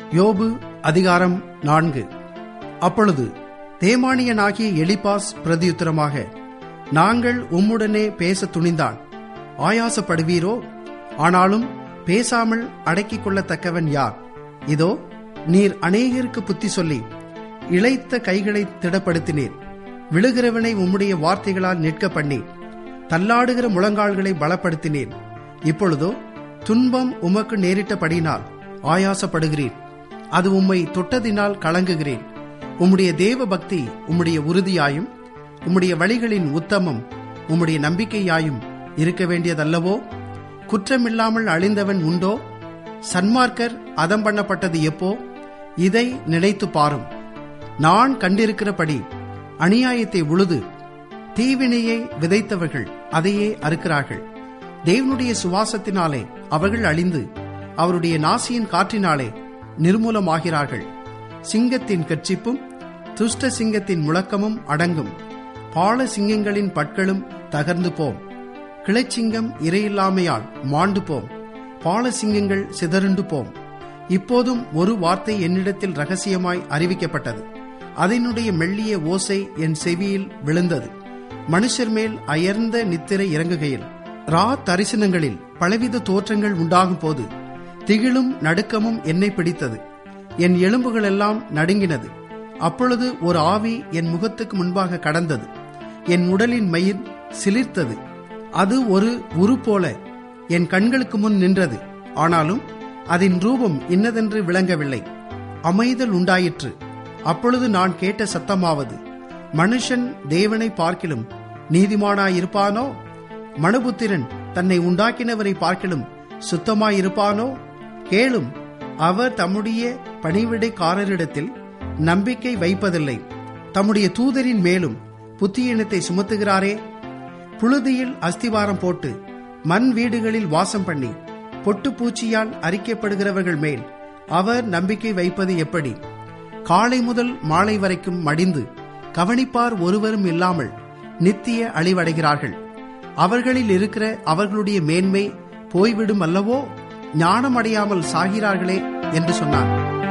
யோபு அதிகாரம் நான்கு அப்பொழுது தேமானியனாகிய எலிபாஸ் பிரதியுத்தரமாக நாங்கள் உம்முடனே பேச துணிந்தான் ஆயாசப்படுவீரோ ஆனாலும் பேசாமல் அடக்கிக் கொள்ளத்தக்கவன் யார் இதோ நீர் அநேகருக்கு புத்தி சொல்லி இளைத்த கைகளை திடப்படுத்தினீர் விழுகிறவனை உம்முடைய வார்த்தைகளால் நிற்க பண்ணி தள்ளாடுகிற முழங்கால்களை பலப்படுத்தினீர் இப்பொழுதோ துன்பம் உமக்கு நேரிட்டபடினால் ஆயாசப்படுகிறீர் அது உம்மை தொட்டதினால் கலங்குகிறேன் உம்முடைய தேவ பக்தி உம்முடைய உறுதியாயும் உம்முடைய வழிகளின் உத்தமம் உம்முடைய நம்பிக்கையாயும் இருக்க வேண்டியதல்லவோ குற்றமில்லாமல் அழிந்தவன் உண்டோ சன்மார்க்கர் அதம் பண்ணப்பட்டது எப்போ இதை நினைத்து பாரும் நான் கண்டிருக்கிறபடி அநியாயத்தை உழுது தீவினையை விதைத்தவர்கள் அதையே அறுக்கிறார்கள் தேவனுடைய சுவாசத்தினாலே அவர்கள் அழிந்து அவருடைய நாசியின் காற்றினாலே நிர்மூலமாகிறார்கள் சிங்கத்தின் கட்சிப்பும் துஷ்ட சிங்கத்தின் முழக்கமும் அடங்கும் பால சிங்கங்களின் பற்களும் தகர்ந்து போம் கிளைச்சிங்கம் இரையில்லாமையால் மாண்டு போம் பால சிங்கங்கள் சிதறுண்டு போம் இப்போதும் ஒரு வார்த்தை என்னிடத்தில் ரகசியமாய் அறிவிக்கப்பட்டது அதனுடைய மெல்லிய ஓசை என் செவியில் விழுந்தது மனுஷர் மேல் அயர்ந்த நித்திரை இறங்குகையில் ரா தரிசனங்களில் பலவித தோற்றங்கள் உண்டாகும் போது திகிலும் நடுக்கமும் என்னை பிடித்தது என் எலும்புகளெல்லாம் நடுங்கினது அப்பொழுது ஒரு ஆவி என் முகத்துக்கு முன்பாக கடந்தது என் உடலின் மயிர் சிலிர்த்தது அது ஒரு உரு போல என் கண்களுக்கு முன் நின்றது ஆனாலும் அதன் ரூபம் இன்னதென்று விளங்கவில்லை அமைதல் உண்டாயிற்று அப்பொழுது நான் கேட்ட சத்தமாவது மனுஷன் தேவனை பார்க்கிலும் நீதிமானாயிருப்பானோ மனுபுத்திரன் தன்னை உண்டாக்கினவரை பார்க்கிலும் சுத்தமாயிருப்பானோ கேளும் அவர் தம்முடைய பணிவிடைக்காரரிடத்தில் நம்பிக்கை வைப்பதில்லை தம்முடைய தூதரின் மேலும் புத்தியினத்தை சுமத்துகிறாரே புழுதியில் அஸ்திவாரம் போட்டு மண் வீடுகளில் வாசம் பண்ணி பொட்டு பூச்சியால் அரிக்கப்படுகிறவர்கள் மேல் அவர் நம்பிக்கை வைப்பது எப்படி காலை முதல் மாலை வரைக்கும் மடிந்து கவனிப்பார் ஒருவரும் இல்லாமல் நித்திய அழிவடைகிறார்கள் அவர்களில் இருக்கிற அவர்களுடைய மேன்மை போய்விடும் அல்லவோ ஞானமடையாமல் சாகிறார்களே என்று சொன்னார்